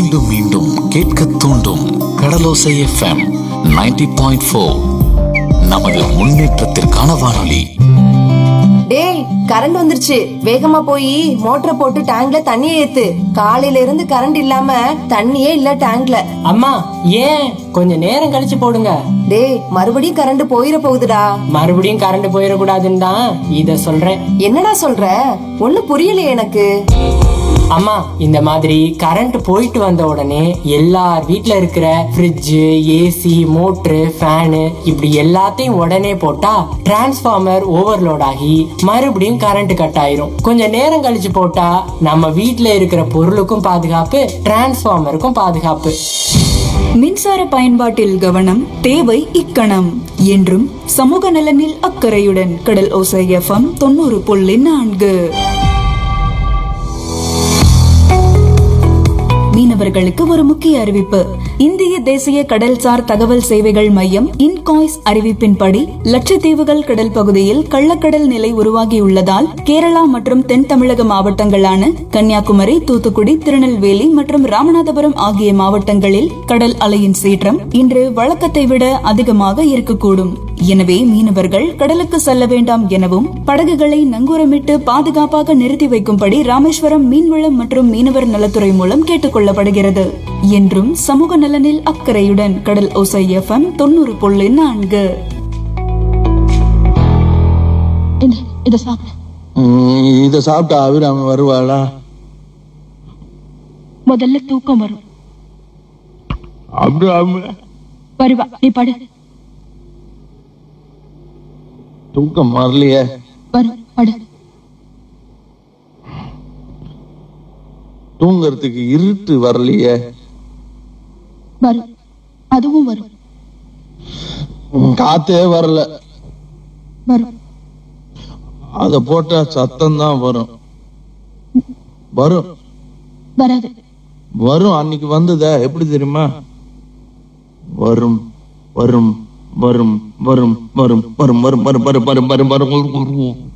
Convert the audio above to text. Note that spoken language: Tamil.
மீண்டும் மீண்டும் கேட்க தூண்டும் கடலோசை எஃப்எம் 90.4 பாயிண்ட் ஃபோர் நமது முன்னேற்றத்திற்கான வானொலி டேய் கரண்ட் வந்துருச்சு வேகமா போய் மோட்டரை போட்டு டேங்க்ல தண்ணியை ஏத்து காலையில இருந்து கரண்ட் இல்லாம தண்ணியே இல்ல டேங்க்ல அம்மா ஏன் கொஞ்ச நேரம் கழிச்சு போடுங்க டேய் மறுபடியும் கரண்ட் போயிட போகுதுடா மறுபடியும் கரண்ட் போயிடக்கூடாதுன்னு தான் இத சொல்றேன் என்னடா சொல்ற ஒண்ணு புரியலையே எனக்கு அம்மா இந்த மாதிரி கரண்ட் போயிட்டு வந்த உடனே எல்லார் வீட்ல இருக்கிற ஃப்ரிட்ஜ் ஏசி மோட்ரு ஃபேனு இப்படி எல்லாத்தையும் உடனே போட்டா டிரான்ஸ்ஃபார்மர் ஓவர்லோட் ஆகி மறுபடியும் கரண்ட் கட் ஆயிரும் கொஞ்ச நேரம் கழிச்சு போட்டா நம்ம வீட்ல இருக்கிற பொருளுக்கும் பாதுகாப்பு டிரான்ஸ்ஃபார்மருக்கும் பாதுகாப்பு மின்சார பயன்பாட்டில் கவனம் தேவை இக்கணம் என்றும் சமூக நலனில் அக்கறையுடன் கடல் ஓசை எஃப்எம் தொண்ணூறு புள்ளி நான்கு மீனவர்களுக்கு ஒரு முக்கிய அறிவிப்பு இந்திய தேசிய கடல்சார் தகவல் சேவைகள் மையம் இன்காய்ஸ் அறிவிப்பின்படி லட்சத்தீவுகள் கடல் பகுதியில் கள்ளக்கடல் நிலை உருவாகியுள்ளதால் கேரளா மற்றும் தென் தமிழக மாவட்டங்களான கன்னியாகுமரி தூத்துக்குடி திருநெல்வேலி மற்றும் ராமநாதபுரம் ஆகிய மாவட்டங்களில் கடல் அலையின் சீற்றம் இன்று வழக்கத்தை விட அதிகமாக இருக்கக்கூடும் எனவே மீனவர்கள் கடலுக்கு செல்ல வேண்டாம் எனவும் படகுகளை நங்கூரமிட்டு பாதுகாப்பாக நிறுத்தி வைக்கும்படி ராமேஸ்வரம் மீன்வளம் மற்றும் மீனவர் நலத்துறை மூலம் கேட்டுக் கொள்ளப்படுகிறது என்றும் சமூக நலனில் அக்கறையுடன் கடல் ஓசை எஃப்எம் தொண்ணூறு புள்ளி நான்கு இத சாப்பிடு ம், இத சாப்பிட்டா அபிராமி வருவாளா முதல்ல தூக்கம் வரும் அபிராமி வருவா நீ படு தூக்கம் வரலையே வரும் படு தூங்கறதுக்கு இருட்டு வரலையே வரும் அதுவும் வரும் ம், காத்தே வரல வரும் அத போட்டா சத்தம் தான் வரும் வரும் வராது வரும் அன்னைக்கு வந்ததா எப்படி தெரியுமா வரும் வரும் வரும் வரும் வரும் வரும் வரும் வரும் வரும் வரும் வரும் வரும் வரும்